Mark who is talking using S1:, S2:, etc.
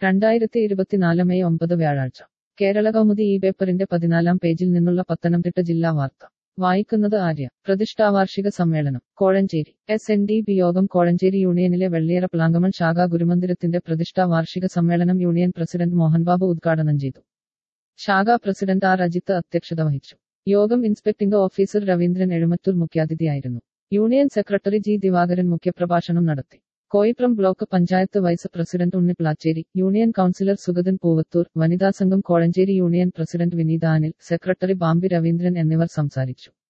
S1: രണ്ടായിരത്തി ഇരുപത്തിനാല് മെയ് ഒമ്പത് വ്യാഴാഴ്ച കേരള കൗമുദി ഈ പേപ്പറിന്റെ പതിനാലാം പേജിൽ നിന്നുള്ള പത്തനംതിട്ട ജില്ലാ വാർത്ത വായിക്കുന്നത് ആര്യ പ്രതിഷ്ഠാവാർഷിക സമ്മേളനം Kozhencherry S N D P യോഗം കോഴഞ്ചേരി യൂണിയനിലെ വെള്ളിയറ പ്ലാങ്കമൺ ശാഖാ ഗുരുമന്ദിരത്തിന്റെ പ്രതിഷ്ഠാ വാർഷിക സമ്മേളനം യൂണിയൻ പ്രസിഡന്റ് മോഹൻബാബു ഉദ്ഘാടനം ചെയ്തു ശാഖാ പ്രസിഡന്റ് ആർ അജിത്ത് അധ്യക്ഷത വഹിച്ചു യോഗം ഇൻസ്പെക്ടിംഗ് ഓഫീസർ രവീന്ദ്രൻ എഴുമറ്റൂർ മുഖ്യാതിഥിയായിരുന്നു യൂണിയൻ സെക്രട്ടറി ജി ദിവാകരൻ മുഖ്യപ്രഭാഷണം നടത്തി Koipram block panchayat vice president Unni Plachery union councillor Sugathan Poovathoor വനിതാ സംഘം Kozhencherry union president Vineetha Anil secretary Bambi Raveendran എന്നിവർ സംസാരിച്ചു